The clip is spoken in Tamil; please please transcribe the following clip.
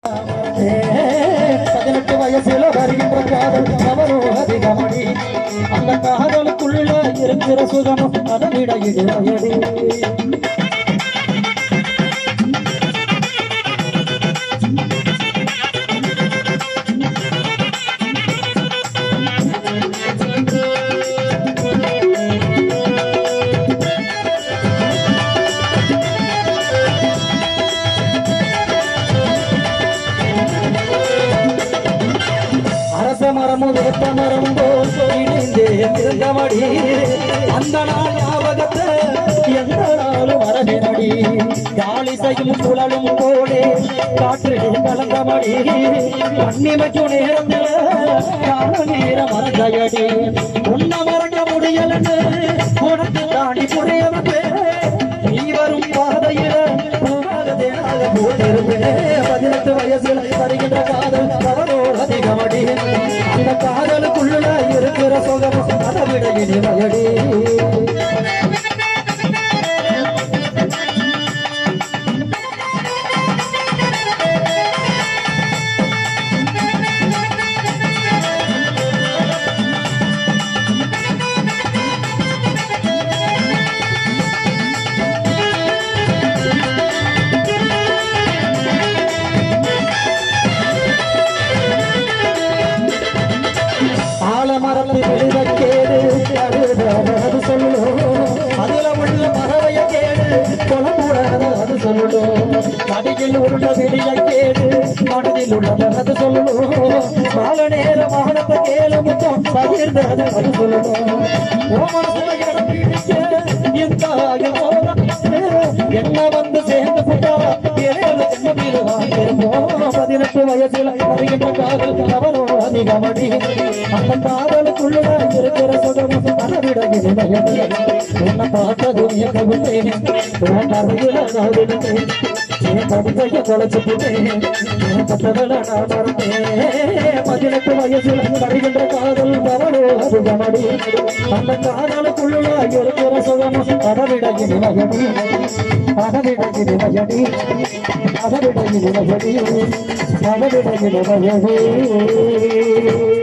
பதினெட்டு வயசுல வருகின்ற காதல் அவரோ அதிகமடி அந்த காதலுக்குள்ள இருக்கிற சுகமும் அதை விட இடுவயடி அரச மரமும் வேப்ப மரமும் போல் இணைந்தே இருந்தபடி அந்த நாள் ஞாபகத்தை எந்த நாளும் மரபினடி காலிசையும் குழலும் போலே காற்றில் கலந்தபடி மண்ணிமைக்கும் நேரத்தில் கால நேரம் மறந்தயடி உன்ன மறக்க முடியலன்னு உனக்கு தாண்டி புரியவனே நீ வரும் பாதையில போகாததேனாக போட்டிருப்பேன் பதினெட்டு வயசுல வருகின்ற காதல் அவரோடு அதிகமடி அந்த காதலுக்குள்ள இருக்கிற சுகம் அதை விட இனிமையடி ஆலமரத்து விழுத கேடு அது சொல்லும் அதுல உள்ள பறவைய கேடு கொலக்கூடாது அது சொல்லும் நடிகில் உள்ள விடிய கேடு மனதில் உள்ளது அது சொல்லும் மால நேர வானத்தை கேளு முத்தம் பகிர்ந்தது அது சொல்லும் ஓ மனசுல இடம் பிடிக்க இந்த ஆயுதம் என்ன வந்து சேர்ந்து புட்டா ஏழு ஜென்மத்தில் வாழ்ந்திருப்போம் பதினெட்டு வயசுல வருகின்ற காதல் அவரோ அதிகமடி அந்த காதலுக்குள்ள இருக்கிற சுகம் அளவிட இனிமையடி உன்னை பார்த்ததும் எங்க விட்டேன் உன் அருகில நான் விழுந்தேன் என் கவிதையை தொலைச்சு போட்டேன் என் பட்டதல நான் மறந்தேன் பதினெட்டு வயசுல வருகின்ற காதல் அவரோ அதிகமடி அந்த காதலுக்குள்ள இருக்கிற சுகம் அளவிட இனிமையடி அளவிட இனிமையடி அளவிட இனிமையடி அளவிட இனிமையடி